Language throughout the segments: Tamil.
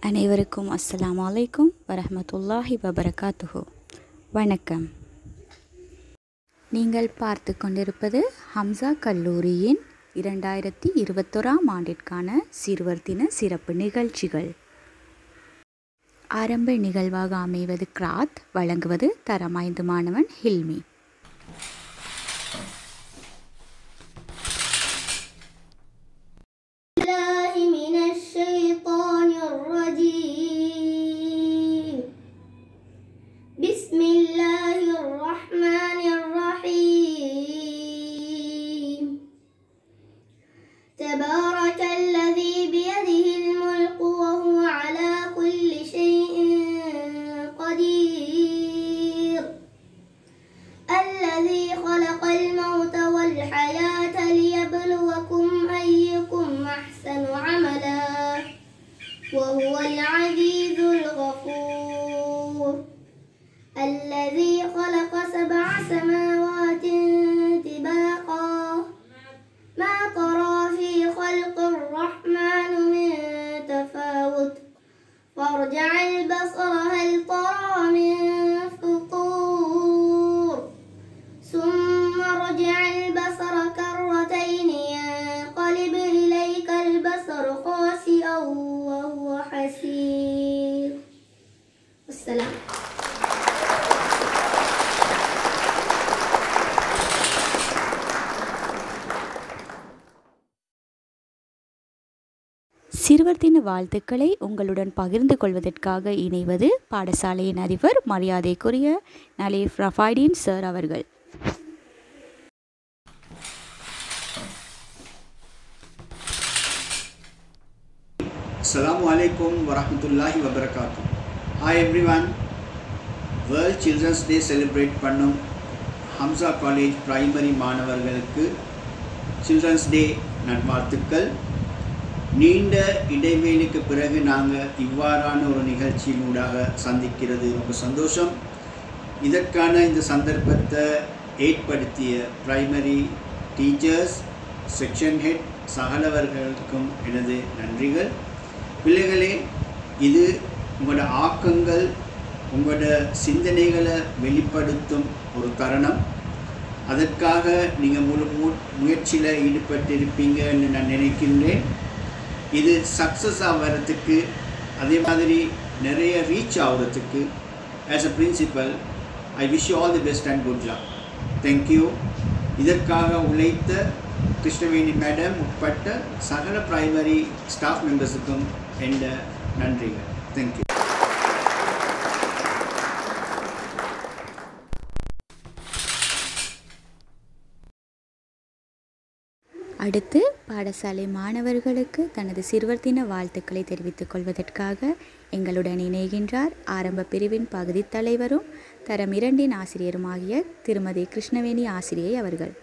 அனைவருக்கும் அஸ்ஸலாமு அலைக்கும் வரஹ்மத்துல்லாஹி வபரகாத்துஹு வணக்கம் நீங்கள் பார்த்து கொண்டிருப்பது ஹம்சா கல்லூரியின் இரண்டாயிரத்தி இருபத்தொராம் ஆண்டிற்கான சிறுவர் தின சிறப்பு நிகழ்ச்சிகள் ஆரம்ப நிகழ்வாக அமைவது கிராத் வழங்குவது தரம் ஐந்து மாணவன் ஹில்மி الله من الشيطان الرجيم بسم الله الرحمن الرحيم تبارك الذي بيده الملك وهو على كل شيء قدير الذي خلق الموت والحياة ليبلوكم أيكم أحسن عملا وهو العزيز الغفور الذي خلق سبع سماوات طباقا ما ترى في خلق الرحمن من تفاوت فارجع البصر هل ترى من فطور ثم ارجع البصر كرتين ينقلب إليك البصر خاسئا وهو حسير السلام சிறுவர் தின வாழ்த்துக்களை உங்களுடன் பகிர்ந்து கொள்வதற்காக இணைவது பாடசாலையின் அதிபர் மரியாதைக்குரிய நலீஃப் ரஃபாய்டீன் சார் அவர்கள் Assalamu alaikum warahmatullahi wabarakatuh. Hi everyone. World children's day celebrate பண்ணும் ஹம்சா காலேஜ் பிரைமரி மாணவர்களுக்கு சில்ட்ரன்ஸ் டே நல்வாழ்த்துக்கள் நீண்ட இடைவேளைக்கு பிறகு நாங்கள் இவ்வாறான ஒரு நிகழ்ச்சியினூடாக சந்திக்கிறது ரொம்ப சந்தோஷம் இதற்கான இந்த சந்தர்ப்பத்தை ஏற்படுத்திய பிரைமரி டீச்சர்ஸ் செக்ஷன் ஹெட் சகலவர்களுக்கும் எனது நன்றிகள் பிள்ளைகளே இது உங்களோட ஆக்கங்கள் உங்களோட சிந்தனைகளை வெளிப்படுத்தும் ஒரு தருணம் அதற்காக நீங்கள் முழு மு முயற்சியில் ஈடுபட்டிருப்பீங்கன்னு நான் நினைக்கின்றேன் இது சக்ஸஸ் ஆகிறதுக்கு அதே மாதிரி நிறைய ரீச் ஆகிறதுக்கு as a principal I wish you all the best and good luck thank you இதற்காக உழைத்த கிருஷ்ணவேணி மேடம் உட்பட்ட சகல பிரைமரி ஸ்டாஃப் மெம்பர்ஸுக்கும் என்ற நன்றிகள் தேங்க்யூ அடுத்து பாடசாலை மாணவர்களுக்கு தனது சிறுவர் தின வாழ்த்துக்களை தெரிவித்துக் கொள்வதற்காக எங்களுடன் இணைகின்றார் ஆரம்ப பிரிவின் பகுதி தலைவரும் தரம் இரண்டின் ஆசிரியருமாகிய திருமதி கிருஷ்ணவேணி ஆசிரியை அவர்கள்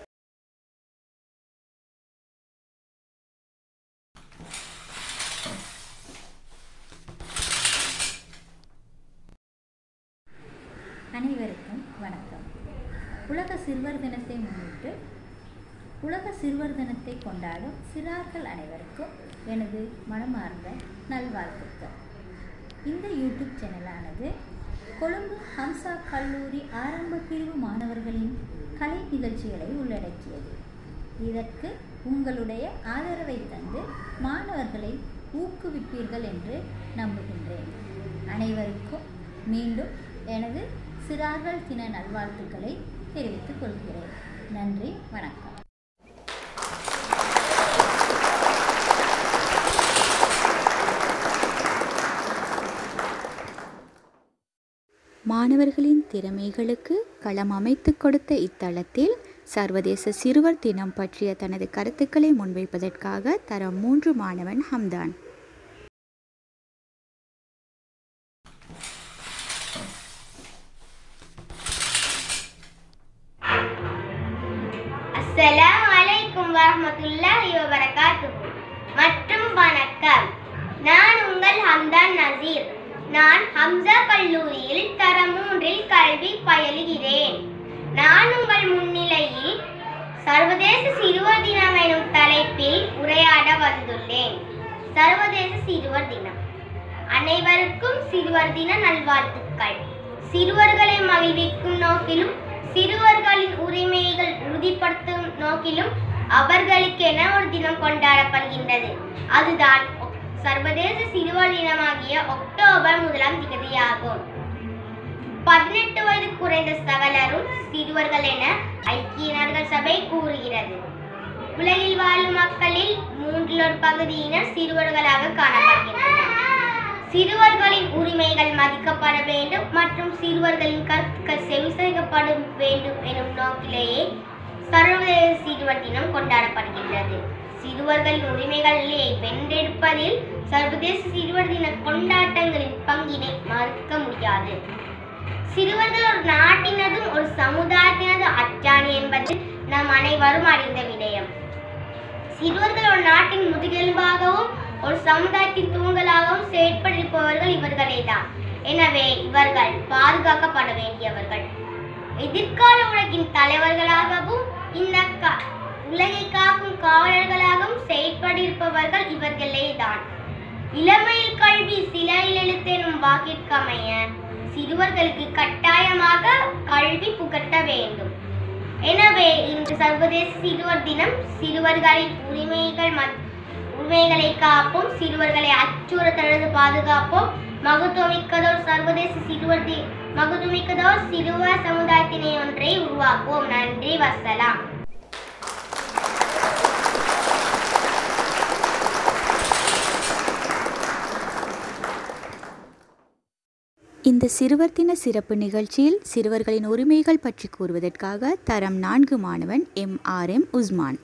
அனைவருக்கும் வணக்கம் உலக சிறுவர் தினத்தை முன்னிட்டு உலக சிறுவர் தினத்தை கொண்டாடும் சிறார்கள் அனைவருக்கும் எனது மனமார்ந்த நல்வாழ்த்துக்கள் இந்த யூடியூப் சேனலானது கொழும்பு ஹம்சா கல்லூரி ஆரம்ப பிரிவு மாணவர்களின் கலை நிகழ்ச்சிகளை உள்ளடக்கியது இதற்கு உங்களுடைய ஆதரவை தந்து மாணவர்களை ஊக்குவிப்பீர்கள் என்று நம்புகின்றேன் அனைவருக்கும் மீண்டும் எனது சிறார்கள் தின நல்வாழ்த்துக்களை தெரிவித்துக் கொள்கிறேன் நன்றி வணக்கம் மாணவர்களின் திறமைகளுக்கு களம் அமைத்து கொடுத்த இத்தளத்தில் சர்வதேச சிறுவர் தினம் பற்றிய தனது கருத்துக்களை முன்வைப்பதற்காக தரம் மூன்று மாணவன் ஹம்தான் அஸ்ஸலாமு அலைக்கும் வரஹ்மத்துல்லாஹி வபரகாத்துஹு மற்றும் வணக்கம் நான் உங்கள் ஹம்தான் நசீர் நான் ஹம்சா கல்லூரியில் தரம் மூன்றில் கல்வி பயிலுகிறேன் நான் உங்கள் முன்னிலையில் சர்வதேச சிறுவர் தினம் எனும் தலைப்பில் உரையாட வந்துள்ளேன் சர்வதேச சிறுவர் தினம் அனைவருக்கும் சிறுவர் தின நல்வாழ்த்துக்கள் சிறுவர்களை மகிழ்விக்கும் நோக்கிலும் சிறுவர்களின் உரிமைகள் உறுதிப்படுத்தும் நோக்கிலும் அவர்களுக்கென ஒரு தினம் கொண்டாடப்படுகின்றது அதுதான் ஒக்- சர்வதேச சிறுவர் தினமாகிய அக்டோபர் முதலாம் திகதியாகும் பதினெட்டு வயது குறைந்த சகலரும் சிறுவர்கள் என ஐக்கிய நாடுகள் சபை கூறுகிறது உலகில் வாழும் மக்களில் மூன்றில் ஒரு பகுதியினர் சிறுவர்களாக காணப்படுகின்றனர் சிறுவர்களின் உரிமைகள் மதிக்கப்பட வேண்டும் மற்றும் சிறுவர்களின் கருத்துக்கள் செவிசாய்க்கப்பட வேண்டும் எனும் நோக்கிலேயே சர்வதேச சிறுவர் தினம் கொண்டாடப்படுகின்றது சிறுவர்களின் உரிமைகளை வென்றெடுப்பதில் சர்வதேச சிறுவர் தின கொண்டாட்டங்களின் பங்கினை மறுக்க முடியாது சிறுவர்கள் ஒரு நாட்டினதும் ஒரு சமுதாயத்தினது அச்சாணி என்பது நாம் அனைவரும் அறிந்த விடயம் சிறுவர்கள் ஒரு நாட்டின் முதுகெலும்பாகவும் ஒரு சமுதாயத்தின் தூண்களாகவும் செயற்பட்டிருப்பவர்கள் இவர்களே தான் எனவே இவர்கள் பாதுகாக்கப்பட வேண்டியவர்கள் எதிர்கால உலகின் தலைவர்களாகவும் இந்த கா- உலகை காக்கும் காவலர்களாகவும் செயற்பட்டிருப்பவர்கள் இவர்களே தான் இளமையில் கல்வி சிலையில் எழுத்தெனும் வாக்கிற்கமைய சிறுவர்களுக்கு கட்டாயமாக கல்வி புகட்ட வேண்டும் எனவே இன்று சர்வதேச சிறுவர் தினம் சிறுவர்களின் உரிமைகள் மத்- உரிமைகளை காப்போம் சிறுவர்களை அச்சுறுத்தலது பாதுகாப்போம் மகத்துவமிக்கதோர் சர்வதேச சிறுவர் தி மகத்துவமிக்கதோர் சிறுவர் சமுதாயத்தினை ஒன்றை உருவாக்குவோம் நன்றி வசலாம் இந்த சிறுவர் தின சிறப்பு நிகழ்ச்சியில் சிறுவர்களின் உரிமைகள் பற்றி கூறுவதற்காக தரம் நான்கு மாணவன் எம் ஆர் எம் உஸ்மான்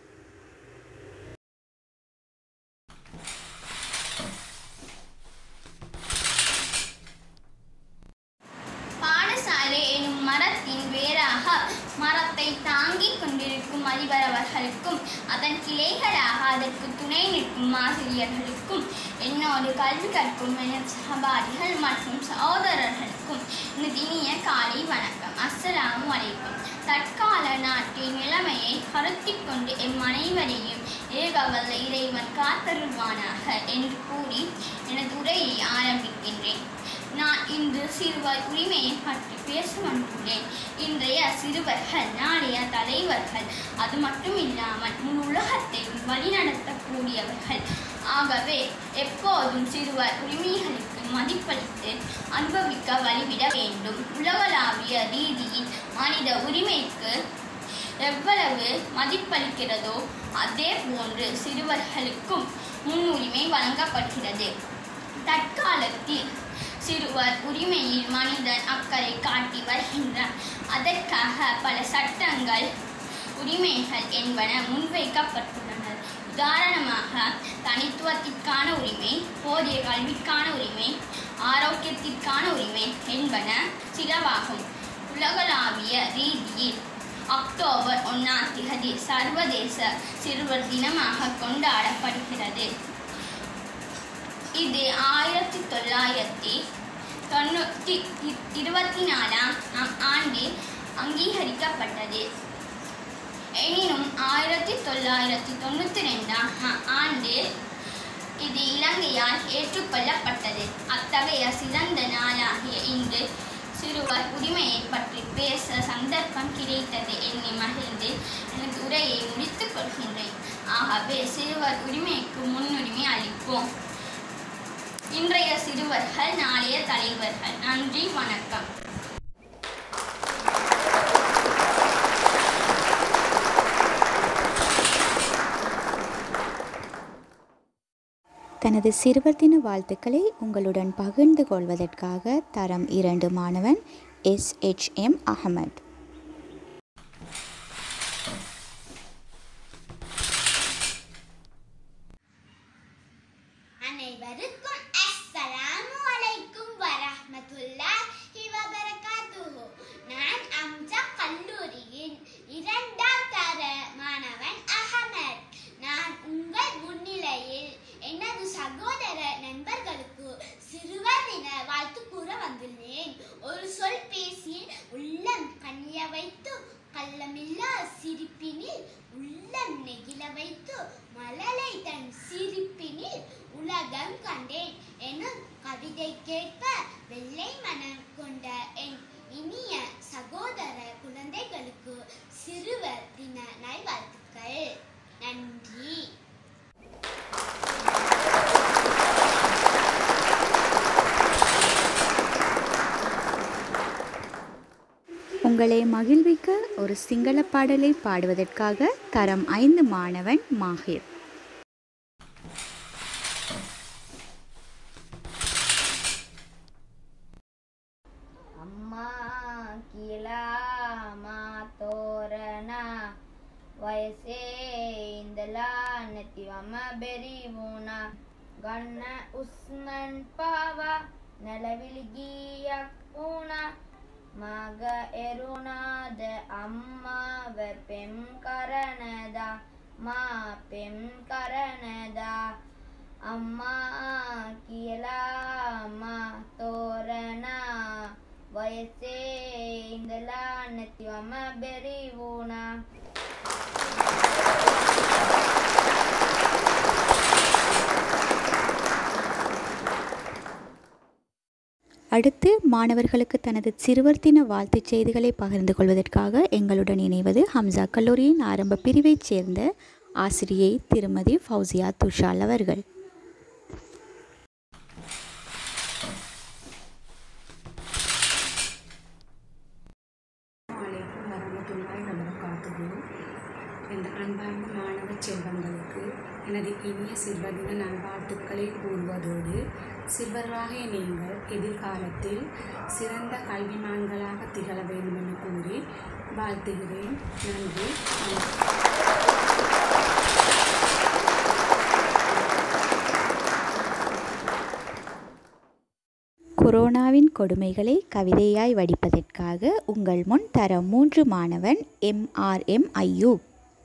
பாடசாலை எனும் மரத்தின் வேராக மரத்தை தாங்கிக் கொண்டிருக்கும் அதிபரவர்களுக்கும் அதன் கிளைகளாக அதற்கு துணை நிற்கும் ஆசிரியர்களுக்கும் என்னோடு கல்வி கற்கும் என் சகபாடிகள் மற்றும் சகோதரர்களுக்கும் இந்த இனிய காலை வணக்கம் அஸ்ஸலாமு அலைக்கும் தற்கால நாட்டின் நிலைமையை கருத்தில் கொண்டு எம் அனைவரையும் ஏகவல்ல இறைவன் காத்தருள்வானாக என்று கூறி எனது உரையை ஆரம்பிக்கின்றேன் நான் இன்று சிறுவர் உரிமையை பற்றி பேச வந்துள்ளேன் இன்றைய சிறுவர்கள் நாளைய தலைவர்கள் அது மட்டும் இல்லாமல் முழு உலகத்தை வழிநடத்தக்கூடியவர்கள் ஆகவே எப்போதும் சிறுவர் உரிமைகளுக்கு மதிப்பளித்து அனுபவிக்க வழிவிட வேண்டும் உலகளாவிய ரீதியில் மனித உரிமைக்கு எவ்வளவு மதிப்பளிக்கிறதோ அதே போன்று சிறுவர்களுக்கும் முன்னுரிமை வழங்கப்படுகிறது தற்காலத்தில் சிறுவர் உரிமையில் மனிதன் அக்கறை காட்டி வருகின்றான் அதற்காக பல சட்டங்கள் உரிமைகள் என்பன முன்வைக்கப்பட்டுள்ளன உதாரணமாக தனித்துவத்திற்கான உரிமை போதிய கல்விக்கான உரிமை ஆரோக்கியத்திற்கான உரிமை என்பன சிலவாகும் உலகளாவிய ரீதியில் அக்டோபர் ஒன்றாம் திகதி சர்வதேச சிறுவர் தினமாக கொண்டாடப்படுகிறது இது ஆயிரத்தி தொள்ளாயிரத்தி தொண்ணூற்றி இ- இருபத்தி நாலாம் ஆம் ஆண்டில் அங்கீகரிக்கப்பட்டது எனினும் ஆயிரத்தி தொள்ளாயிரத்தி தொண்ணூற்றி ரெண்டாம் ஆ- ஆண்டு இது இலங்கையால் ஏற்றுக்கொள்ளப்பட்டது அத்தகைய சிறந்த நாளாகிய இன்று சிறுவர் உரிமையை பற்றி பேச சந்தர்ப்பம் கிடைத்தது எண்ணி மகிழ்ந்து எனது உரையை முடித்துக் கொள்கின்றேன் ஆகவே சிறுவர் உரிமைக்கு முன்னுரிமை அளிப்போம் இன்றைய சிறுவர்கள் நாளைய தலைவர்கள் நன்றி வணக்கம் தனது சிறுவர் தின வாழ்த்துக்களை உங்களுடன் பகிர்ந்து கொள்வதற்காக தரம் இரண்டு மாணவன் எஸ் எச் எம் அகமது அனைவருக்கும் அஸ்ஸலாமு அலைக்கும் வரஹ்மத்துல்லாஹி வபரகாத்துஹு நான் அம்ஜா கல்லூரியின் இரண்டாம் தர மாணவன் அகமத் நான் உங்கள் முன்னிலையில் எனது சகோதர நண்பர்களுக்கு சிறுவர் தின வாழ்த்து கூற வந்துள்ளேன் ஒரு சொல் பேசி உள்ளம் கனிய வைத்து கள்ளமில்லா சிரிப்பினில் உள்ளம் நெகிழ வைத்து மழலை தன் சிரிப்பினில் உலகம் கண்டேன் எனும் கவிதைக்கேற்ப வெள்ளை மனம் கொண்ட என் இனிய சகோதர குழந்தைகளுக்கு சிறுவர் தின நல்வாழ்த்துக்கள் நன்றி உங்களை மகிழ்விக்க ஒரு சிங்கள பாடலை பாடுவதற்காக தரம் ஐந்து மாணவன் மாஹிர் අම්මා කියලා මා තෝරණ වයසේ ඉඳලා නැතිවම බෙරි වුණා ගන්න උස්මන් පාවා නැලවිලි ගීයක් වුණා මග එරුණාද අම්මාව පෙම් කරනදා මා පෙම් කරනදා අම්මා කියලා මා තෝරණ වයසේ ඉඳලා නැතිවම බැරි වුණා அடுத்து மாணவர்களுக்கு தனது சிறுவர் தின வாழ்த்துச் செய்திகளை பகிர்ந்து கொள்வதற்காக எங்களுடன் இணைவது ஹம்சா கல்லூரியின் ஆரம்ப பிரிவைச் சேர்ந்த ஆசிரியை திருமதி ஃபௌசியா துஷால் அவர்கள் அலைக்கும் வரமத்துள்ளாய் வபரகாத்துஹு என்ற அன்பார்ந்த மாணவ செல்வங்களுக்கு எனது இனிய சிறுவதின நல்வாழ்த்துக்களை கூறுவதோடு சிறுவர்களாகிய நீங்கள் எதிர்காலத்தில் சிறந்த கல்விமான்களாக திகழ வேண்டும் என கூறி வாழ்த்துகிறேன் நன்றி வணக்கம் கொரோனாவின் கொடுமைகளை கவிதையாய் வடிப்பதற்காக உங்கள் முன் தரம் மூன்று மாணவன் எம்ஆர்எம் ஐயூப்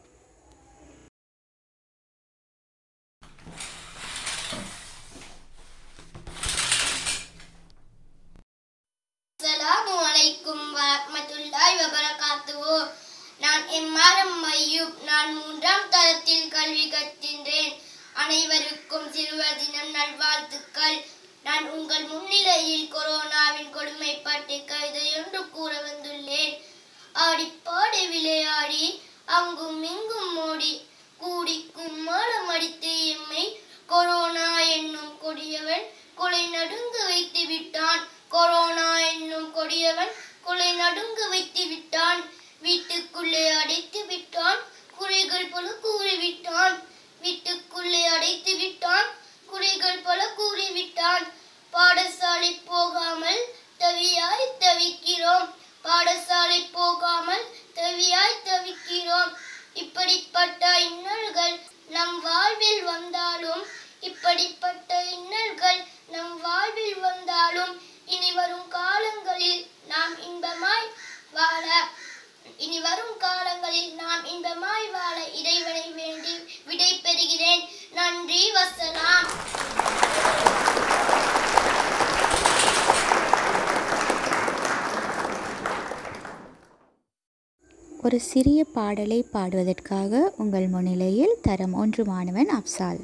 அஸ்ஸலாமு அலைக்கும் வரஹ்மத்துல்லாஹி வபரகாத்துஹு நான் எம்ஆர்எம் ஐயூப் நான் மூன்றாம் தரத்தில் கல்வி கற்கின்றேன் அனைவருக்கும் சிறுவர் தினம் நல்வாழ்த்துக்கள் நான் உங்கள் முன்னிலையில் கொரோனாவின் கொடுமை பற்றி கவிதையொன்று கூற வந்துள்ளேன் ஆடிப்பாடி விளையாடி அங்கும் இங்கும் ஓடி கூடி கும்மாளம் அடித்து எம்மை கொரோனா என்னும் கொடியவன் கொலை நடுங்க வைத்து விட்டான் கொரோனா என்னும் கொடியவன் கொலை நடுங்க வைத்து விட்டான் வீட்டுக்குள்ளே அடைத்து விட்டான் குறைகள் பல கூறிவிட்டான் வீட்டுக்குள்ளே அடைத்து விட்டான் குறைகள் பல கூறிவிட்டான் பாடசாலை போகாமல் தவியாய் தவிக்கிறோம் பாடசாலை போகாமல் தவியாய் தவிக்கிறோம் இப்படிப்பட்ட இன்னல்கள் நம் வாழ்வில் வந்தாலும் இப்படிப்பட்ட இன்னல்கள் நம் வாழ்வில் வந்தாலும் இனி வரும் காலங்களில் நாம் இன்பமாய் வாழ இனி வரும் காலங்களில் நாம் இன்பமாய் வாழ இறைவனை வேண்டி விடை பெறுகிறேன் நன்றி வசலாம் ஒரு சிறிய பாடலை பாடுவதற்காக உங்கள் முன்னிலையில் தரம் ஒன்று மாணவன் அப்சால்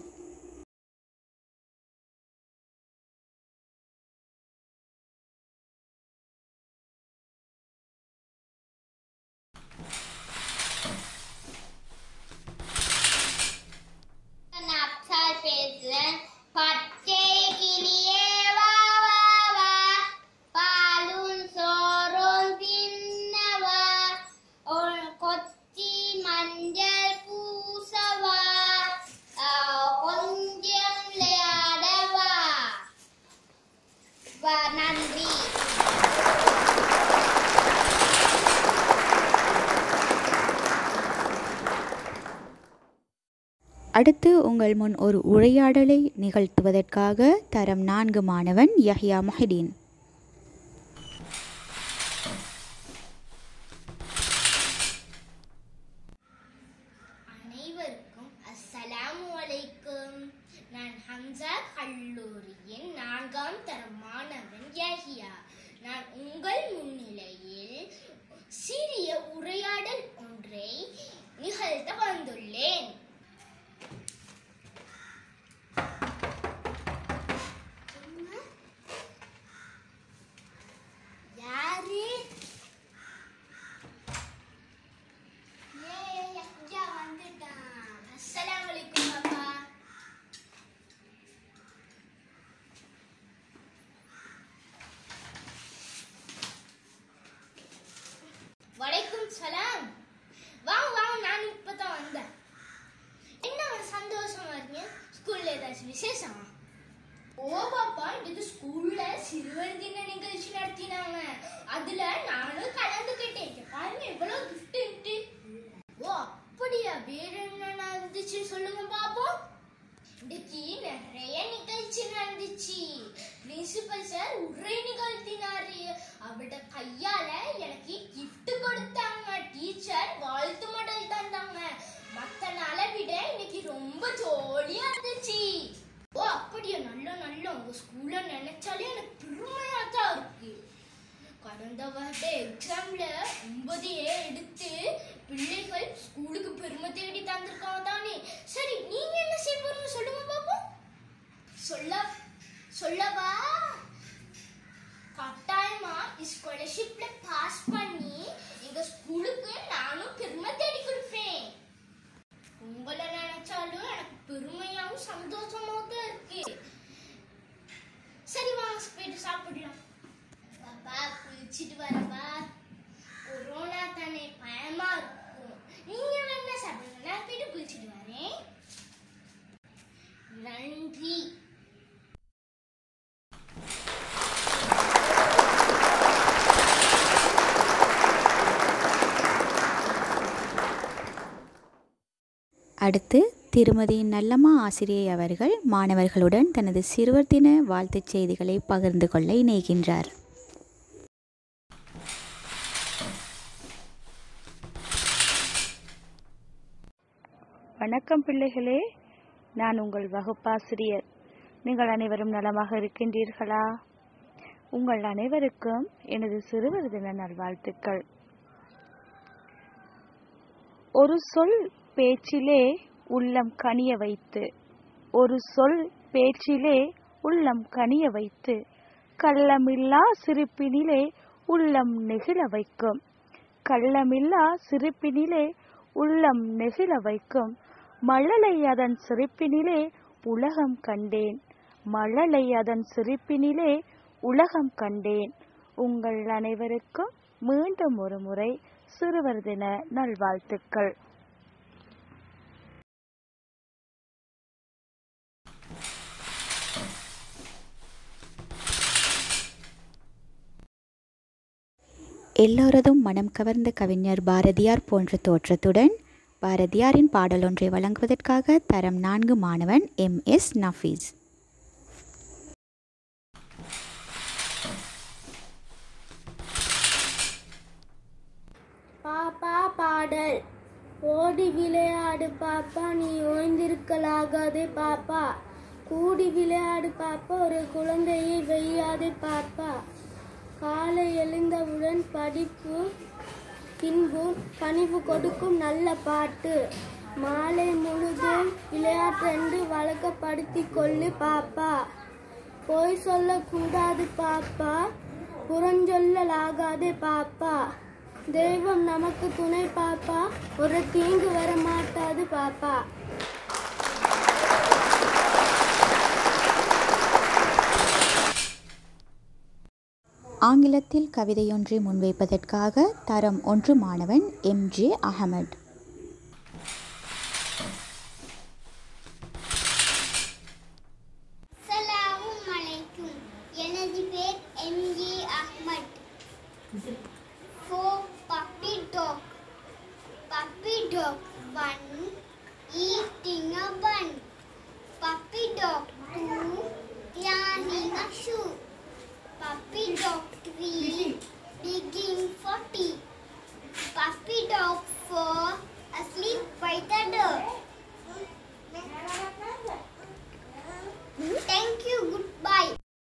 நான் அப்சால் பேசுறேன் பச்சை கிளியே வா வா வா பாலும் சோறும் தின்னவா ஒரு கொச்சி மஞ்சள் பூசவா ஆ, கொஞ்சம் விளையாடவா வா, நன்றி அடுத்து உங்கள் முன் ஒரு உரையாடலை நிகழ்த்துவதற்காக தரம் நான்கு மாணவன் யஹ்யா மொஹிடீன் அனைவருக்கும் அஸ்ஸலாமு அலைக்கும் நான் ஹம்சா கல்லூரியின் நான்காம் தர மாணவன் யஹியா நான் உங்கள் முன்னிலையில் சிறிய உரையாடல் ஒன்றை நிகழ்த்த வந்துள்ளேன் விசேஷமா ஓ பாப்பா இன்னைக்கு ஸ்கூல்ல சிறுவர் தின நிகழ்ச்சி நடத்தினாங்க அதுல நானும் கலந்துக்கிட்டேன் இங்க பாருங்க எவ்வளவு கிஃப்ட் ஓ அப்படியா வேற என்ன நடந்துச்சு சொல்லுங்க பாப்போம் இன்னைக்கு நிறைய நிகழ்ச்சி நடந்துச்சு பிரின்சிபல் சார் உரை நிகழ்த்தினாரு அவட கையால எனக்கு கிஃப்ட் கொடுத்தாங்க டீச்சர் வாழ்த்து மடல் தந்தாங்க மத்த நாளை விட இன்னைக்கு ரொம்ப ஜாலியா இருந்துச்சு ஓ அப்படியா நல்ல நல்ல உங்க ஸ்கூல்ல நினைச்சாலே எனக்கு பெருமையா தான் இருக்கு கடந்த வருட எக்ஸாம்ல ஒன்பது ஏ எடுத்து பிள்ளைகள் ஸ்கூலுக்கு பெருமை தேடி தந்திருக்காங்க தானே சரி நீங்க என்ன செய்ய போறீங்க சொல்லுங்க பாப்போம் சொல்ல சொல்லவா கட்டாயமா ஸ்காலர்ஷிப்ல பாஸ் பண்ணி எங்க ஸ்கூலுக்கு நானும் பெருமை தேடி கொடுப்பேன் உங்களை நினைச்சாலும் எனக்கு பெருமையாவும் சந்தோஷமாவும் தான் இருக்கு சரி வாங்க போயிட்டு சாப்பிடலாம் பாப்பா குளிச்சிட்டு வரப்பா கொரோனா தானே பயமா இருக்கும் நீங்க வேணா சாப்பிடுங்க நான் போயிட்டு குளிச்சிட்டு வரேன் நன்றி அடுத்து திருமதி நல்லம்மா ஆசிரியை அவர்கள் மாணவர்களுடன் தனது சிறுவர் தின வாழ்த்துச் செய்திகளை பகிர்ந்து கொள்ள இணைகின்றார் வணக்கம் பிள்ளைகளே நான் உங்கள் வகுப்பாசிரியர் நீங்கள் அனைவரும் நலமாக இருக்கின்றீர்களா உங்கள் அனைவருக்கும் எனது சிறுவர் தின நல்வாழ்த்துக்கள் ஒரு சொல் பேச்சிலே உள்ளம் கனிய வைத்து ஒரு சொல் பேச்சிலே உள்ளம் கனிய வைத்து கள்ளமில்லா சிரிப்பினிலே உள்ளம் நெகிழ வைக்கும் கள்ளமில்லா சிரிப்பினிலே உள்ளம் நெகிழ வைக்கும் மழலை அதன் சிரிப்பினிலே உலகம் கண்டேன் மழலை அதன் சிரிப்பினிலே உலகம் கண்டேன் உங்கள் அனைவருக்கும் மீண்டும் ஒரு முறை சிறுவர் தின நல்வாழ்த்துக்கள் எல்லோரதும் மனம் கவர்ந்த கவிஞர் பாரதியார் போன்ற தோற்றத்துடன் பாரதியாரின் பாடலொன்றை வழங்குவதற்காக தரம் நான்கு மாணவன் எம் எஸ் நஃபீஸ் பாப்பா பாடல் ஓடி விளையாடு பாப்பா நீ ஓய்ந்திருக்கலாகாதே பாப்பா கூடி விளையாடு பாப்பா ஒரு குழந்தையை வெய்யாதே பாப்பா காலை எழுந்தவுடன் படிப்பு பின்பு பணிவு கொடுக்கும் நல்ல பாட்டு மாலை முழுதும் விளையாட்டென்று வழக்கப்படுத்தி கொள்ளு பாப்பா பொய் சொல்லக்கூடாது பாப்பா புறஞ்சொல்லலாகாதே பாப்பா தெய்வம் நமக்கு துணை பாப்பா ஒரு தீங்கு வர மாட்டாது பாப்பா ஆங்கிலத்தில் கவிதையொன்றை முன்வைப்பதற்காக தரம் ஒன்று மாணவன் எம் ஜே அகமட் அஸ்ஸலாமும் அலைக்கும் எனது பேர் M G Ahmad four puppy dog puppy dog one eating a bun puppy dog two cleaning a shoe puppy dog three digging for tea puppy dog four asleep by the door Thank you. Goodbye.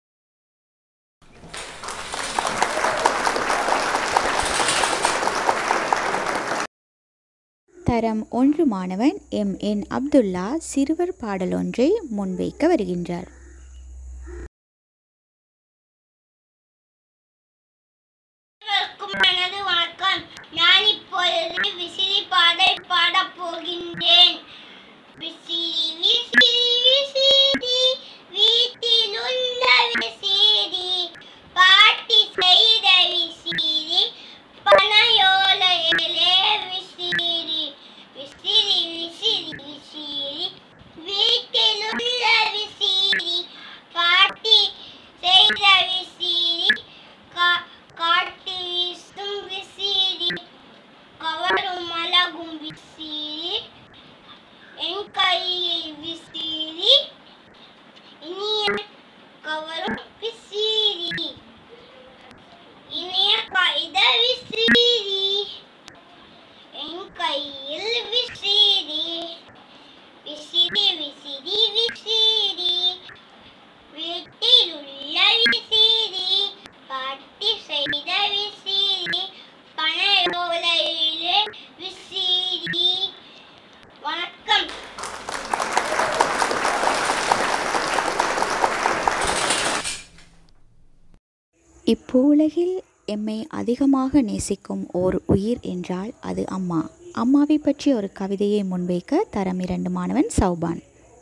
தரம் ஒன்று மாணவன் எம் என் அப்துல்லா சிறுவர் பாடலொன்றை முன்வைக்க வருகின்றார் அனைவருக்கும் எனது வணக்கம் நான் இப்பொழுது விசிறி பாடல் பாடப் போகின்றேன் விசிறி விசிறி விசிறி வீட்டில் உள்ள விசிறி பாட்டி செய்த விசிறி பனையோலையிலே விசிறி விசிறி விசிறி விசிறி வீட்டில் உள்ள விசிறி இப்பூவுலகில் எம்மை அதிகமாக நேசிக்கும் ஓர் உயிர் என்றால் அது அம்மா அம்மாவை பற்றி ஒரு கவிதையை முன்வைக்க தரம் இரண்டு மாணவன் சௌபான்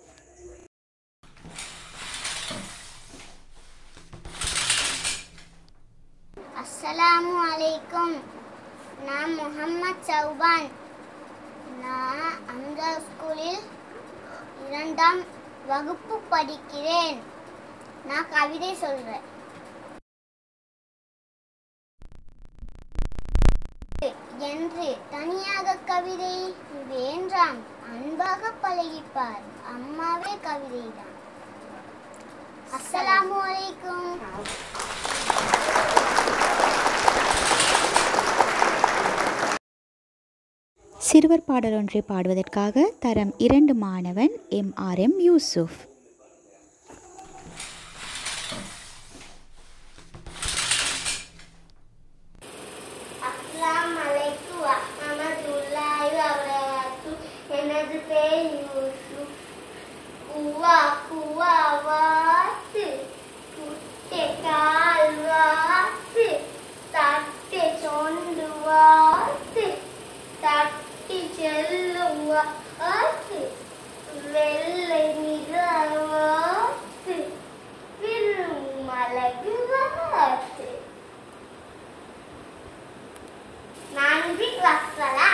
அஸ்ஸலாமு அலைக்கும் நான் முகம்மது சௌபான் நான் அந்த ஸ்கூலில் இரண்டாம் வகுப்பு படிக்கிறேன் நான் கவிதை சொல்றேன் என்று தனியாக கவிதை வேண்டாம் அன்பாக பழகிப்பார் அம்மாவே கவிதைதான் அஸ்ஸலாமு அலைக்கும் சிறுவர் பாடல் ஒன்றை பாடுவதற்காக தரம் இரண்டு மாணவன் எம் ஆர் எம் யூசுப் அஸ்லாம் அலைக்கும் வரஹ்மத்துல்லாஹி வபரகாத்து எனது பேர் யூசுப் குவா குவா வாத்து குட்டை கால் வாத்து தட்டை சொண்டு வாத்து தட்டி செல்லும் வாத்து வெள்ளை நிற வாத்து விரும் அழகு வாத்து நன்றி வசலாம்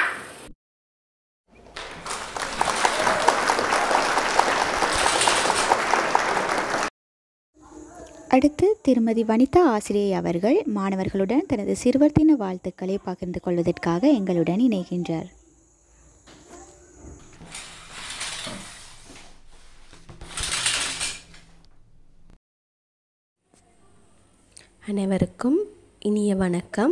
அடுத்து திருமதி வனிதா ஆசிரியை அவர்கள் மாணவர்களுடன் தனது சிறுவர் தின வாழ்த்துக்களை பகிர்ந்து கொள்வதற்காக எங்களுடன் இணைகின்றார் அனைவருக்கும் இனிய வணக்கம்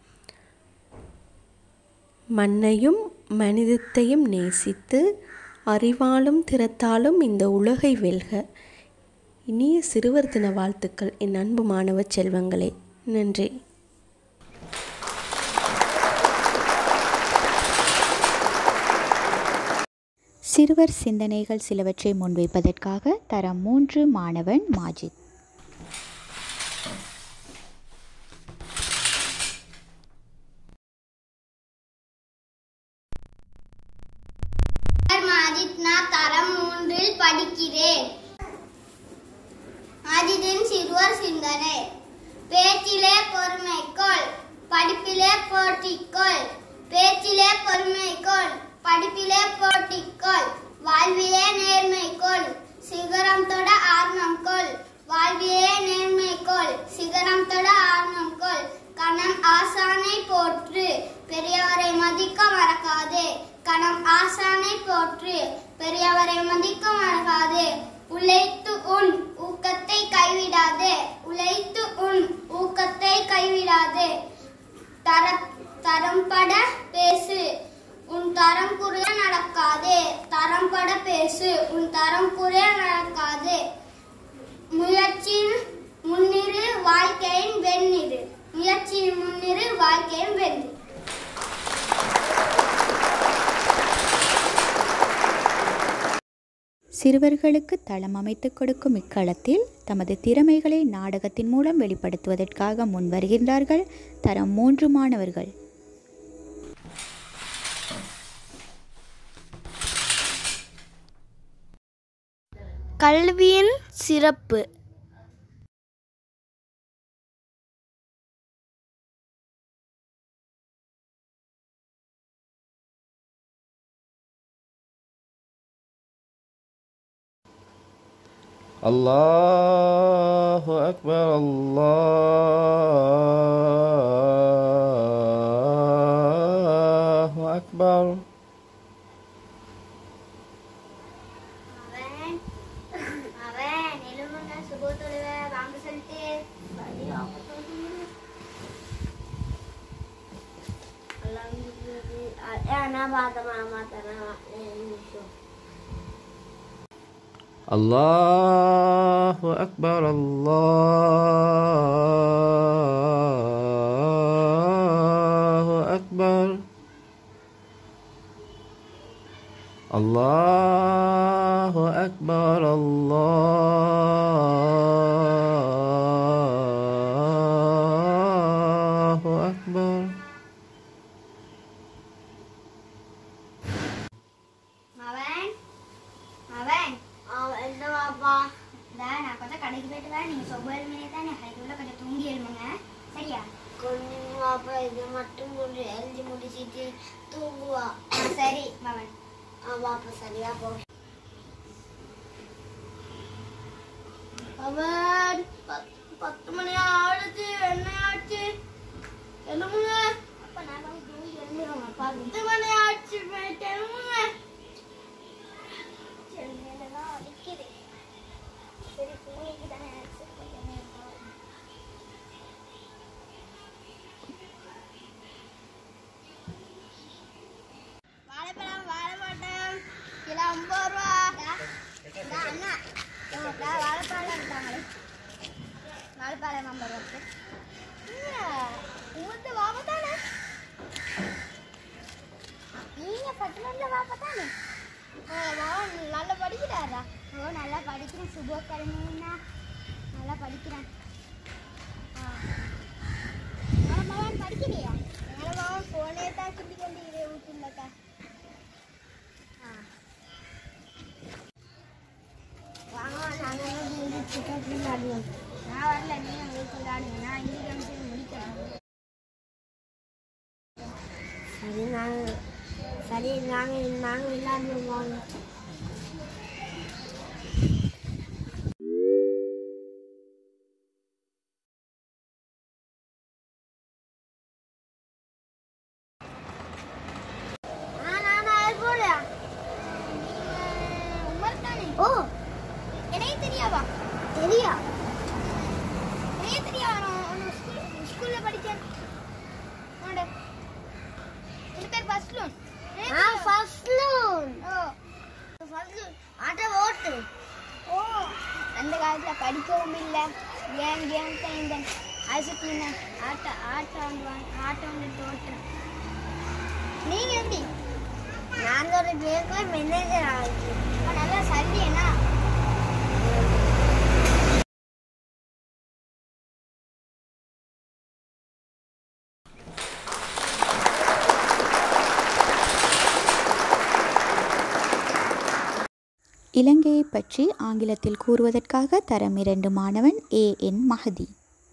மண்ணையும் மனிதத்தையும் நேசித்து அறிவாலும் திறத்தாலும் இந்த உலகை வெல்க இனிய சிறுவர் தின வாழ்த்துக்கள் என் அன்பு மாணவ செல்வங்களே நன்றி சிறுவர் சிந்தனைகள் சிலவற்றை முன்வைப்பதற்காக தரம் மூன்று மாணவன் மாஜித் மாஜித் நான் தரம் மூன்றில் படிக்கிறேன் மாஜித்தின் சிறுவர் சிந்தனை பேச்சிலே பொறுமைக்கோள் படிப்பிலே போட்டிக்கோள் பேச்சிலே பொறுமைக்கோள் படிப்பிலே போட்டிக்கோள் வாழ்விலே நேர்மைக்கோள் சிகரம் தொட ஆர்வம் கோள் வாழ்விலே நேர்மைக்கோள் சிகரம் தொட ஆர்வம் கோள் கணம் ஆசானை போற்று பெரியவரை மதிக்க மறக்காதே கணம் ஆசானை போற்று பெரியவரை மதிக்க மறக்காதே உழைத்து உன் ஊக்கத்தை கைவிடாதே உழைத்து உன் ஊக்கத்தை கைவிடாதே தர தரம்பட பேசு உன் தரம் குறைய நடக்காதே தரம்பட பேசு உன் தரம் குறைய நடக்காதே முயற்சியின் முன்னிரு வாழ்க்கையின் வெண்ணிரு முயற்சியின் முன்னிரு வாழ்க்கையின் வெண்ணிரு சிறுவர்களுக்கு தளம் அமைத்துக் கொடுக்கும் இக்களத்தில் தமது திறமைகளை நாடகத்தின் மூலம் வெளிப்படுத்துவதற்காக முன்வருகின்றார்கள் தரம் மூன்று மாணவர்கள் கல்வியின் சிறப்பு الله أكبر الله أكبر அவன் அவன் எலும்புங்க சுபத்தொழுவ வாங்க சொல்லிட்டு நான் பார்த்தேன் மாத்தேன் الله أكبر الله أكبر الله أكبر அப்ப சரியா போ அவன் பத்து- பத்து மணி ஆடுச்சு என்ன ஆச்சு எழுமுங்க அப்ப நான் எழுந்துருவேன் பத்து மணி ஆச்சு போயிட்டு எழுமுங்க சென்னையிலதான் அடிக்குது சரி தூங்கிக்கு தானே சரி, கொஞ்சம் நேரம் ஆகும். வாழைப்பழம் வாழ மாட்டேன் கிலோ ஐம்பது ரூபா இந்தா, அண்ணா இந்தா, வாழைப்பழம் எடுத்தாங்களே வாழைப்பழம் ஐம்பது ரூபா உங்களுக்கு வாப்பா தானே நீங்க பட்டணம்ல வாப்பா தானே ஓ மகன் நல்லா படிக்கிறாரா ஓ நல்லா படிக்கிறேன் சுபோக்கரனா நல்லா படிக்கிறேன் ஆ உங்களோட மகன் படிக்கலையா எங்களோட மகன் ஃபோனே தான் கிண்டி கொண்டு இதே வீட்டுலக்கா ஆ வாங்க நாங்கள் விளையாடுவோம் நான் வரல நீங்கள் வீட்டு விளையாடுங்க நான் இங்கே வந்து முடிக்கிறேன் சரி நாங்கள் சரி நாங்கள் நாங்கள் விளையாடுவோம் வாங்க ஓ எனக்கு தெரியாவா தெரியா எனக்கு தெரியா நான் ஸ்கூல் ஸ்கூல்ல படிச்சேன் உன்னோட என் பேர் ஃபஸ்லூன் ஆ ஃபஸ்லூன் ஓ ஃபஸ்லூன் ஆட்ட ஓட்டு ஓ அந்த காலத்துல படிக்கவும் இல்லை கேம் கேம் தான் இந்த அசுத்தின ஆட்ட ஆட்டம் வந்து வாங்க- ஆட்டம் வந்து ஓட்டுறேன் நீங்க எப்படி நான் ஒரு பேங்க்ல மேனேஜர் ஆகிச்சு நல்லா சல்லியனா இலங்கையை பற்றி ஆங்கிலத்தில் கூறுவதற்காக தரம் இரண்டு மாணவன் ஏ என் மஹதி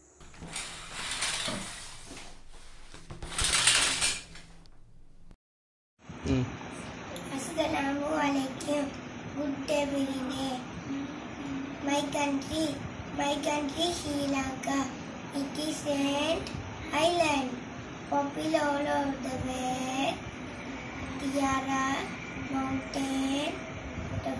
ம் Assalamu alaikum. Good evening. My country, my country Sri Lanka. It is an island, popular all over the world. Tiara, mountain, the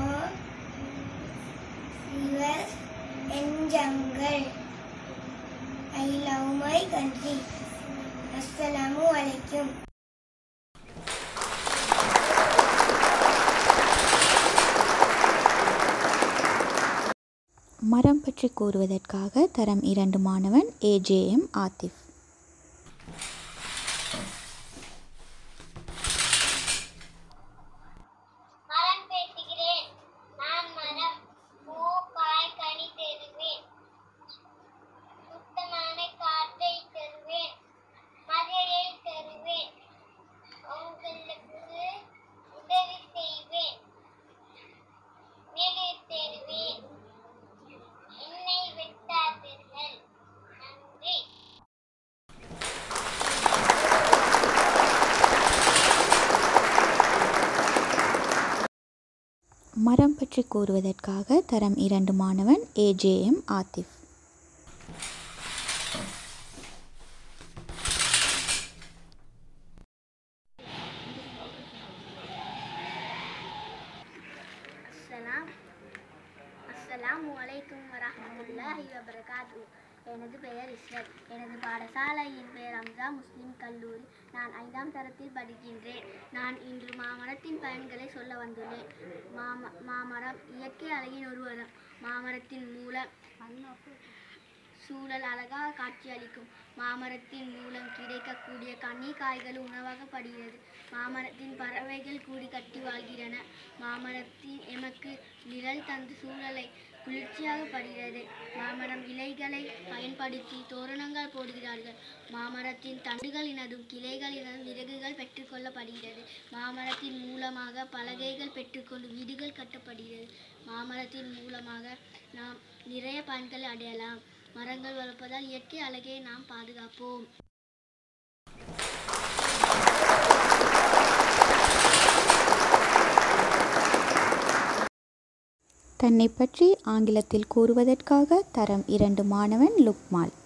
rivers, and jungle. I love my country. Assalamu alaikum. மரம் பற்றி கூறுவதற்காக தரம் இரண்டு மாணவன் ஏஜேஎம் ஆத்திஃப் மரம் பேசுகிறேன் நான் மரம் பூ காய் கனி தருவேன் சுத்தமான காற்றை தருவேன் மழையை தருவேன் உங்களுக்கு உதவி செய்வேன் வீடு தருவேன் என்னை விட்டாதீர்கள் நன்றி மரம் பற்றி கூறுவதற்காக தரம் இரண்டு மாணவன் ஏஜேஎம் ஆத்திஃப் அஸ்ஸலாம் அஸ்ஸலாமு அலைக்கும் வரஹ்மத்துல்லாஹி வபரகாத்து எனது பெயர் இஸ்ரத் எனது பாடசாலையின் பெயர் அம்சா முஸ்லிம் கல்லூரி நான் ஐந்தாம் தரத்தில் படிக்கின்றேன் நான் இன்று மாமரத்தின் பயன்களை சொல்ல வந்துள்ளேன் மாம மாமரம் இயற்கை அழகின் ஒரு வரம் மாமரத்தின் மூலம் சூழல் அழகாக காட்சியளிக்கும் மாமரத்தின் மூலம் கிடைக்கக்கூடிய கனி காய்கள் உணவாகப்படுகிறது மாமரத்தின் பறவைகள் கூடி கட்டி வாழ்கிறன மாமரத்தின் எமக்கு நிழல் தந்து சூழலை குளிர்ச்சியாக படுகிறது மாமரம் இலைகளை பயன்படுத்தி தோரணங்கள் போடுகிறார்கள் மாமரத்தின் தண்டுகளினதும் கிளைகளினதும் விறகுகள் பெற்றுக்கொள்ளப்படுகிறது மாமரத்தின் மூலமாக பலகைகள் பெற்றுக்கொண்டு வீடுகள் கட்டப்படுகிறது மாமரத்தின் மூலமாக நாம் நிறைய பயன்களை அடையலாம் மரங்கள் வளர்ப்பதால் இயற்கை அழகை நாம் பாதுகாப்போம் தன்னை பற்றி ஆங்கிலத்தில் கூறுவதற்காக தரம் இரண்டு மாணவன் Lukmal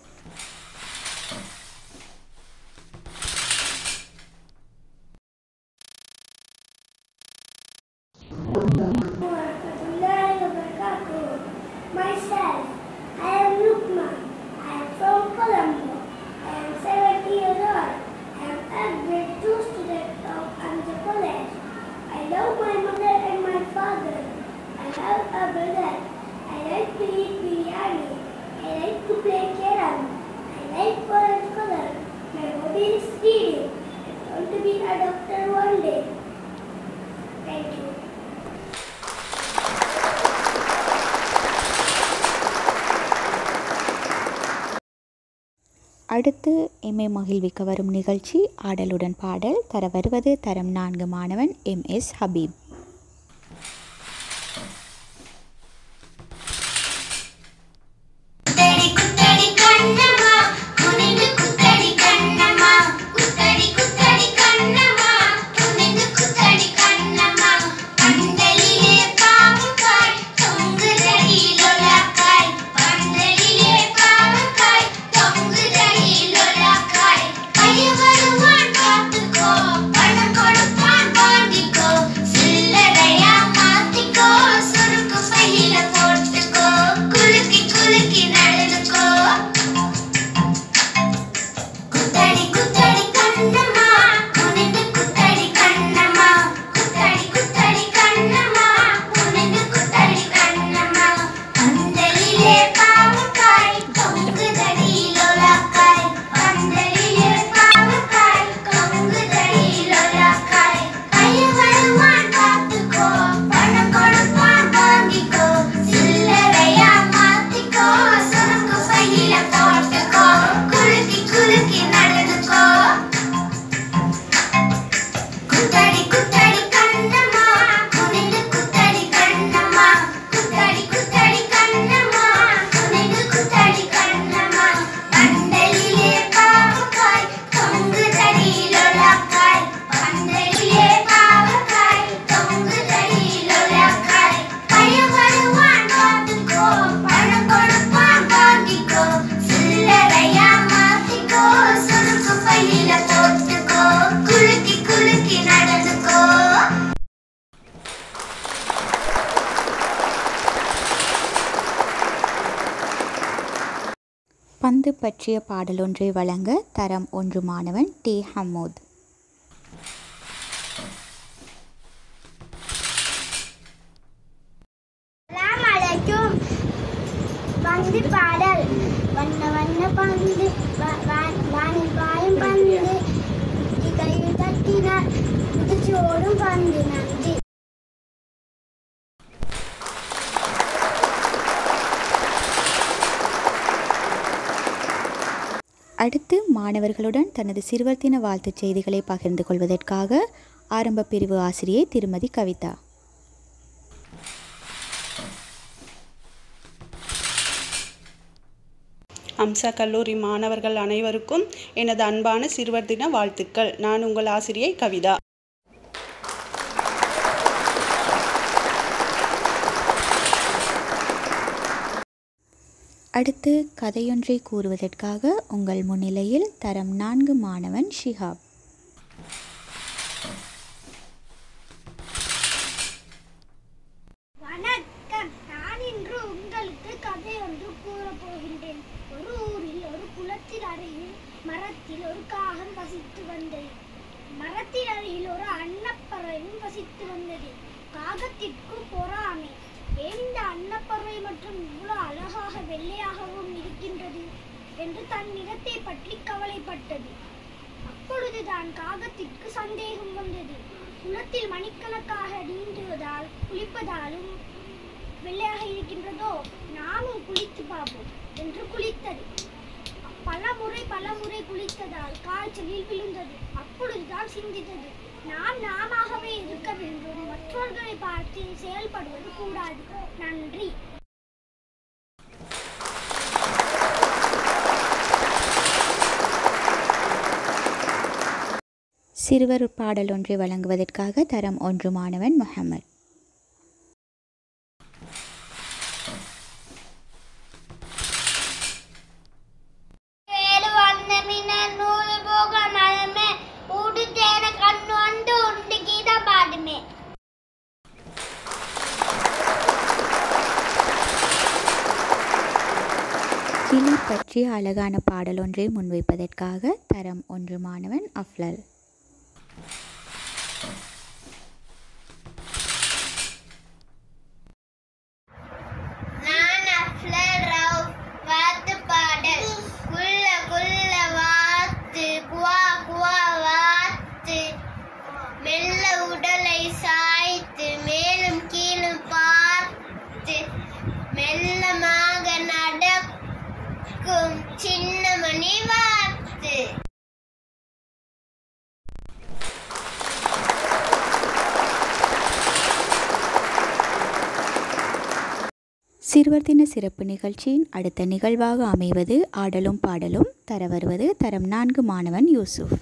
Myself, I am Lukman. I am from Colombo. I am 70 years old. I am a grade 2 student of Amza College. I love my mother and my father. I have a brother. I like to eat biryani. I like to play carom. I like orange color. My hobby is reading. I want to be a doctor one day. Thank you. அடுத்து எம்ஏ மகிழ்விக்க வரும் நிகழ்ச்சி ஆடலுடன் பாடல் தர வருவது தரம் நான்கு மாணவன் எம் எஸ் ஹபீப் குத்தடி குத்தடி கண்ணம்மா குனிந்து குத்தடி கண்ணம்மா குத்தடி குத்தடி கண்ணம்மா குனிந்து குத்தடி கண்ணம்மா பந்தலிலே பாவக்காய் தொங்குதடி லொலாக்காய் பந்தலிலே பாவக்காய் தொங்குதடி லொலாக்காய் பையன் வருவான் பார்த்துக்கோ பணம் கொடுப்பான் வாங்கிக்கோ சில்லறையா மாத்திக்கோ சுருக்கு பையில போட்டுக்கோ குலுக்கி குலுக்கி நடந்துக்கோ குத்தடி குத்தடி கண்ணம்மா குனிந்து குத்தடி கண்ணம்மா குத்தடி குத்தடி கண்ணம்மா குனிந்து குத்தடி கண்ணம்மா பந்தலிலே பாவக்காய் தொங்குதடி லோலாக்காய் பந்தலிலே பாவக்காய் தொங்குதடி லோலாக்காய் பையன் வருவான் பார்த்துக்கோ பணம் கொடுப்பான் வாங்கிக்கோ சில்லறையா மாத்திக்கோ சுருக்கு பையில போட்டுக்கோ குலுக்கி குலுக்கி நடந்துக்கோ குத்தடி குத்தடி கண்ணம்மா குனிந்து குத்தடி கண்ணம்மா குத்தடி குத்தடி கண்ணம்மா குனிந்து குத்தடி கண்ணம்மா பந்தலிலே பாவக்காய் தொங்குதடி லொலாக்காய் பந்தலிலே பாவக்காய் தொங்குதடி லொலாக்காய் பையன் வருவான் பார்த்துக்கோ பணம் கொடுப்பான் வாங்கிக்கோ சில்லறையா மாத்திக்கோ சுருக்கு பையில போட்டுக்கோ குலுக்கி குலுக்கி நடந்துக்கோ பந்து பற்றிய பாடலொன்றை வழங்க தரம் ஒன்று மாணவன் டி ஹமூத் சலாம் அலைக்கும் பந்து பாடல் வண்ண வண்ண பந்து வா- வா- வானில் பாயும் பந்து குத்தி கையில் தட்டினார் குதிச்சு ஓடும் பந்து நன்றி அடுத்து மாணவர்களுடன் தனது சிறுவர் தின வாழ்த்துச் செய்திகளை பகிர்ந்து கொள்வதற்காக ஆரம்ப பிரிவு ஆசிரியை திருமதி கவிதா அம்சா கல்லூரி மாணவர்கள் அனைவருக்கும் எனது அன்பான சிறுவர் தின வாழ்த்துக்கள் நான் உங்கள் ஆசிரியை கவிதா அடுத்து கதையொன்றை கூறுவதற்காக உங்கள் முன்னிலையில் தரம் நான்கு மாணவன் ஷிஹாப் வணக்கம் நான் இன்று உங்களுக்கு கதை ஒன்று கூறப் போகின்றேன் ஒரு ஊரில் ஒரு குளத்தின் அருகில் மரத்தில் ஒரு காகம் வசித்து வந்தது மரத்தின் அருகில் ஒரு அன்னப்பறவையும் வசித்து வந்தது காகத்திற்கு பொறாமை ஏன் இந்த அன்னப்பறவை மற்றும் இவ்வளவு அழகாக வெள்ளையாகவும் இருக்கின்றது என்று தன் நிறத்தை பற்றி கவலைப்பட்டது அப்பொழுதுதான் காகத்திற்கு சந்தேகம் வந்தது குளத்தில் மணிக்கணக்காக நீந்துவதால் குளிப்பதாலும் வெள்ளையாக இருக்கின்றதோ நாமும் குளித்து பார்ப்போம் என்று குளித்தது பல முறை பல முறை குளித்ததால் காய்ச்சலில் விழுந்தது அப்பொழுதுதான் சிந்தித்தது நாம் நாமாகவே இருக்க வேண்டும் மற்றவர்களை பார்த்து செயல்படுவது கூடாது நன்றி சிறுவர் பாடல் ஒன்றை வழங்குவதற்காக தரம் ஒன்று மாணவன் முஹம்மத் வேலி பற்றிய அழகான பாடல் ஒன்றை முன்வைப்பதற்காக தரம் ஒன்று மாணவன் அஃப்லல் நான் அஃப்லல் ரவுஃப் வாத்து பாடல் குள்ள குள்ள வாத்து குவா குவா வாத்து மெல்ல உடலை சாய்த்து மேலும் கீழும் பார்த்து மெல்லமாக நடக்கும் சின்ன மணி வாத்து சிறுவர் தின சிறப்பு நிகழ்ச்சியின் அடுத்த நிகழ்வாக அமைவது ஆடலும் பாடலும் தர வருவது தரம் நான்கு மாணவன் யூசுப்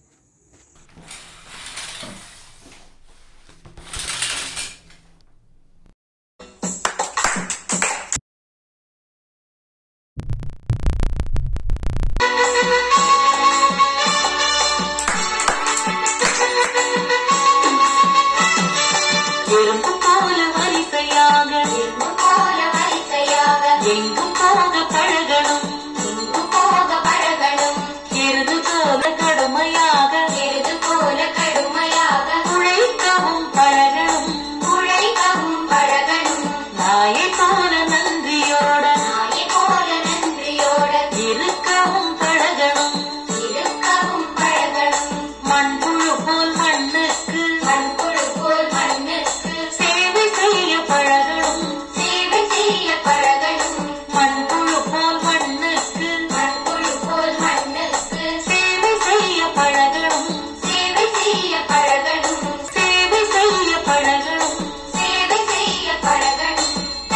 எறும்பு போல வரிசையாக போல வரிசையாக எங்கும் போக பழகணும் எங்கும் போக பழகணும் எருது போல கடுமையாக எருது போல கடுமையாக உழைக்கவும் பழகணும் உழைக்கவும் பழகணும் நாயை போல நன்றியோட நாயை போல நன்றியோட இருக்கவும் பழகணும் இருக்கவும் பழகணும் மண்புழு போல் மண்ணுக்கு மண்புழு போல் மண்ணுக்கு சேவை செய்ய பழகணும் சேவை செய்ய பழகணும் மண்புழு போல் மண்ணுக்கு மண்புழு போல் மண்ணுக்கு சேவை செய்ய பழகணும் சேவை செய்ய பழகணும் சேவை செய்ய பழகணும் சேவை செய்ய பழகணும்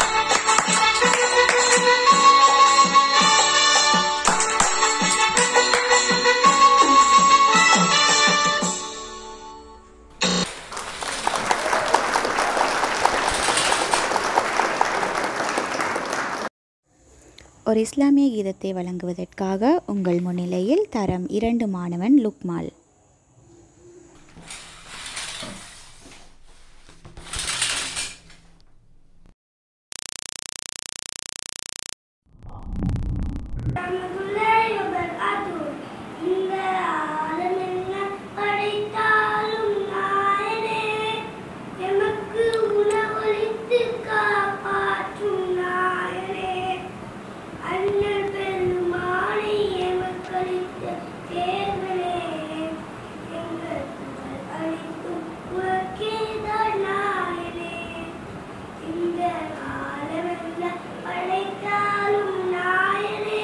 ஒரு இஸ்லாமிய கீதத்தை வழங்குவதற்காக உங்கள் முன்னிலையில் தரம் இரண்டு மாணவன் லுக்மால் இந்த ஆலமெல்லாம் படைத்தாலும் நாயனே எமக்கு உணவளித்து காப்பாற்றும் நாயனே அண்ணல் பெருமானை எமக்களித்த தேவனே எங்கள் புகழ் அளித்தும் உனக்கேதான் நாயனே இந்த ஆலமெல்லாம் படைத்தாலும் நாயனே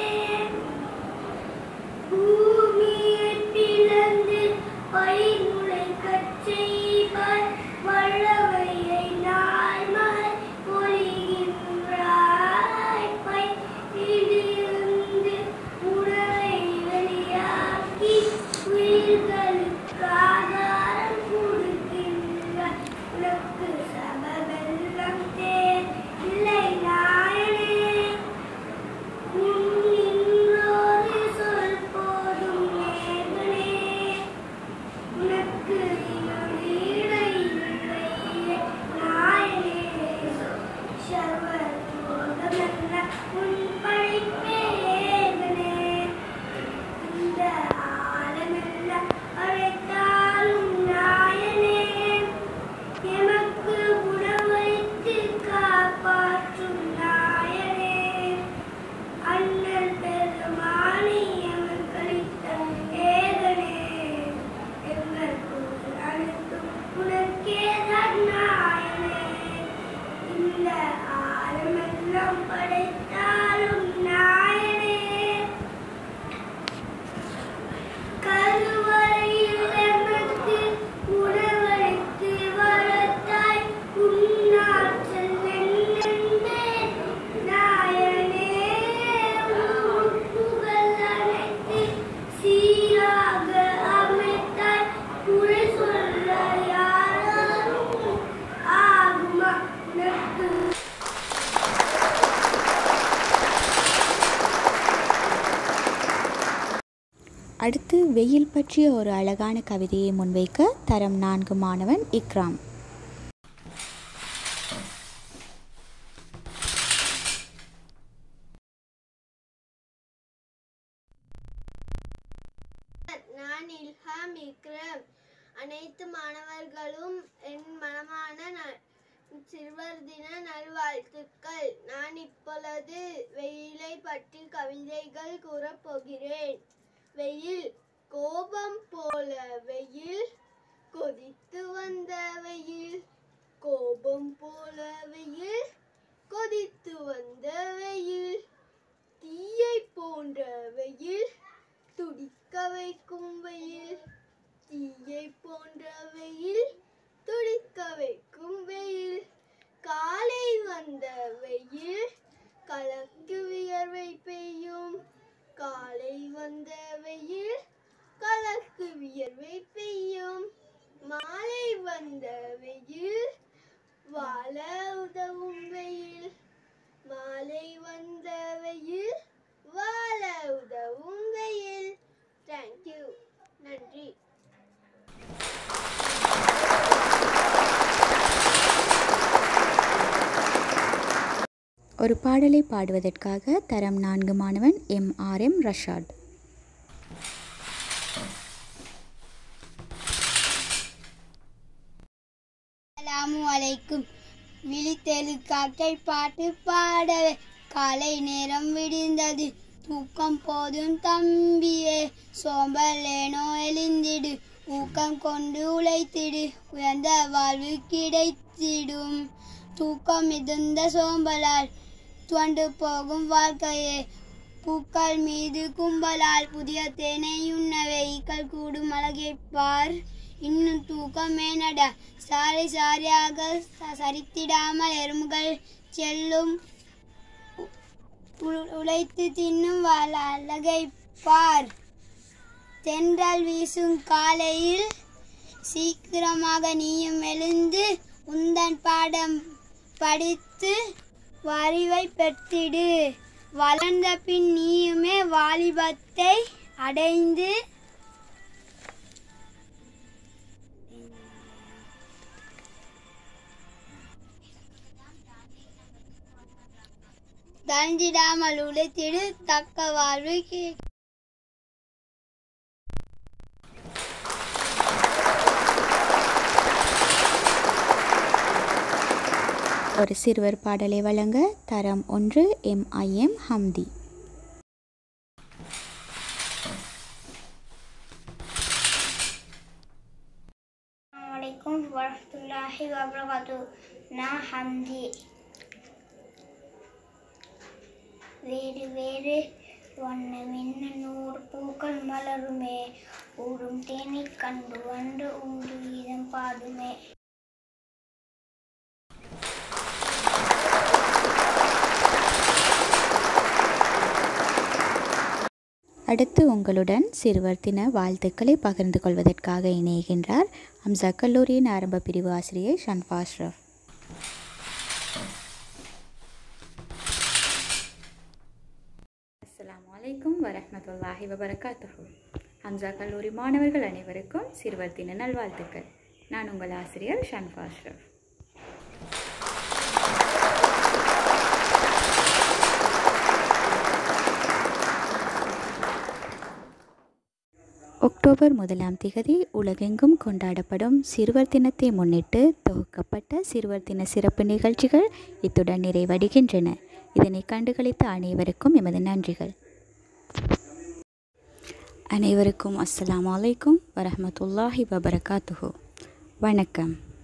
பூமியை பிளந்து பைமுளைக்கச் செய்வாய் வல்லமையை நாள் மகள் பொழிகின்றாய் பையிலிருந்து உணவை வெளியாக்கி உயிர்களுக்கு ஆதாரம் கொடுக்கின்றாய் உனக்கு சபவெல்லாம் தேர் இல்லை நாயனே உன் நின்றோரு சொல் போதும் நேர்களே உனக்கு ஈடை இல்லையே நாயனே சர்வலோகமெல்ல உன் படைப்பே ஏகனே இந்த ஆலமெல்லாம் அழைத்தாலும் நாயனே எமக்கு உணவளித்து காப்பாற்றும் நாயனே அண்ணல் பெருமானி எமக்களித்த ஏகனே எங்கள் புகழ் அனைத்தும் உனக்கேதான் நாயனே இந்த ஆழமெல்லாம் படைத்தாலும் நாயனே கருவறையில் எமக்கு உணவளித்து வளர்த்தாய் உன்னாற்றல் என்னென்றே நாயனே உன் புகழ் அனைத்து சீராக அமைத்தாய் குறை சொல்ல யாரும் ஆகுமா உனக்கு அடுத்து வெயில் பற்றிய ஒரு அழகான கவிதையை முன்வைக்க தரம் நான்கு மாணவன் இக்ராம் இருக்கிற அனைத்து மாணவர்களும் என் மனமான ந- சிறுவர் தின நல்வாழ்த்துக்கள் நான் இப்பொழுது வெயிலை பற்றி கவிதைகள் கூறப் போகிறேன் வெயில் கோபம் போல வெயில் கொதித்து வந்த வெயில் கோபம் போல வெயில் கொதித்து வந்த வெயில் தீயை போன்ற வெயில் துடிக்க வைக்கும் வெயில் தீயை போன்ற வெயில் துடிக்க வைக்கும் வெயில் காலை வந்த வெயில் கலக்கு வியர்வை பெய்யும் காலை வந்த வெயில் கலக்கு வியர்வை பெய்யும் மாலை வந்த வெயில் வாழ உதவும் வெயில் மாலை வந்த வெயில் வாழ உதவும் வெயில் தேங்க்யூ நன்றி ஒரு பாடலை பாடுவதற்காக தரம் நான்கு மாணவன் எம் ஆர் எம் ரஷாட் அலாமு அலைக்கும் விழித்தெழு காக்கை பாட்டு பாடவே காலை நேரம் விடிந்தது தூக்கம் போதும் தம்பியே சோம்பலேனோ எழுந்திடு ஊக்கம் கொண்டு உழைத்திடு உயர்ந்த வாழ்வு கிடைத்திடும் தூக்கம் மிகுந்த சோம்பலால் துவண்டு போகும் வாழ்க்கையே பூக்கள் மீது கும்பலால் புதிய தேனை உண்ணவே ஈக்கள் கூடும் அழகைப் பார் இன்னும் தூக்கமே நட சாரி சாரியாக ச- சரித்திடாமல் எறும்புகள் செல்லும் உ- உ- உழைத்து தின்னும் வாழ அழகை பார் தென்றல் வீசும் காலையில் சீக்கிரமாக நீயும் எழுந்து உந்தன் பாடம் படித்து அறிவை பெற்றிடு வளர்ந்த பின் நீயுமே வாலிபத்தை அடைந்து தஞ்சிடாமல் உழைத்திடு தக்க வாழ்வு கி- ஒரு சிறுவர் பாடலை வழங்க தரம் ஒன்று எம் ஐ எம் ஹம்தி வலைக்கும் வரமத்துல்லாஹி வபரகாத்து நான் ஹம்தி வேறு வேறு வண்ண மின்ன நூறு பூக்கள் மலருமே ஊடும் தேனை கண்டு வந்து உண்டு வீதம் பாடுமே அடுத்து உங்களுடன் சிறுவர் தின வாழ்த்துக்களை பகிர்ந்து கொள்வதற்காக இணைகின்றார் அம்சா கல்லூரியின் ஆரம்ப பிரிவு ஆசிரியை ஷன்ஃபா அஷ்ரஃப் அஸ்ஸலாமு அலைக்கும் வரஹ்மத்துல்லாஹி வபரகாத்துஹு ஹம்சா கல்லூரி மாணவர்கள் அனைவருக்கும் சிறுவர் தின நல்வாழ்த்துக்கள் நான் உங்கள் ஆசிரியர் ஷன்ஃபா அஷ்ரஃப் அக்டோபர் முதலாம் திகதி உலகெங்கும் கொண்டாடப்படும் சிறுவர் தினத்தை முன்னிட்டு தொகுக்கப்பட்ட சிறுவர் தின சிறப்பு நிகழ்ச்சிகள் இத்துடன் நிறைவடைகின்றன இதனை கண்டுகளித்த அனைவருக்கும் எமது நன்றிகள் அனைவருக்கும் அஸ்ஸலாமு அலைக்கும் வரஹ்மத்துல்லாஹி வபரகாத்துஹு வணக்கம்